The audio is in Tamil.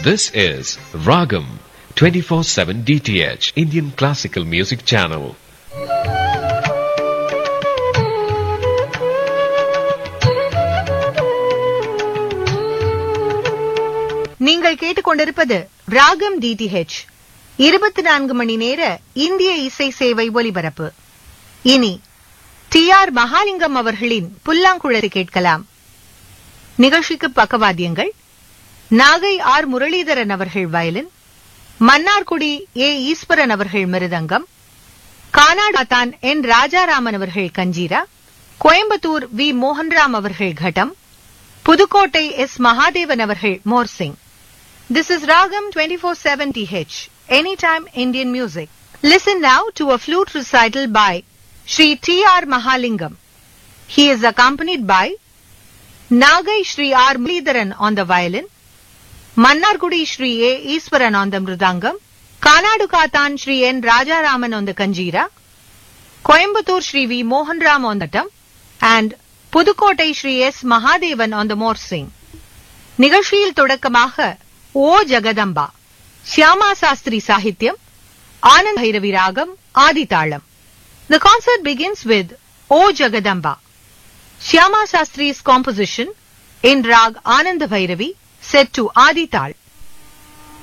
This is Ragam 24/7 DTH Indian Classical Music Channel. நீங்கள் கேட்டுக்கொண்டிருப்பது ராகம் டிடிஹெச் இருபத்தி நான்கு மணி நேர இந்திய இசை சேவை ஒலிபரப்பு இனி டி ஆர் மகாலிங்கம் அவர்களின் புல்லாங்குழலை கேட்கலாம் நிகழ்ச்சிக்கு பக்கவாத்தியங்கள் நாகை ஆர் முரளிதரன் அவர்கள் வயலின் மன்னார்குடி ஏ ஈஸ்வரன் அவர்கள் மிருதங்கம் கானாடாத்தான் என் ராஜாராமன் அவர்கள் கஞ்சீரா கோயம்புத்தூர் வி மோகன்ராம் அவர்கள் கட்டம் புதுக்கோட்டை எஸ் மகாதேவன் அவர்கள் morsing This is Ragam 24/7 TH, Anytime Indian Music. Listen now to a flute recital by Sri T. R. Mahalingam. He is accompanied by Nagai Sri R. Muralidharan on the violin, Mannargudi Sri A. Iswaran on the mridangam, Kanadu Katan Sri N. Rajaraman on the kanjira, Coimbatore Sri V. Mohan Ram on the tam, and Pudukkottai Sri S. Mahadevan on the morsing. நிகழ்ச்சியில் தொடக்கமாக ஓ ஜெகதம்பா சியாமா சாஸ்திரி சாகித்யம் ஆனந்த் பைரவி ராகம் ஆதிதாளம் The concert begins with O Jagadamba, Shyama Shastri's composition in Rag Anand Bhairavi set to Adi Tal.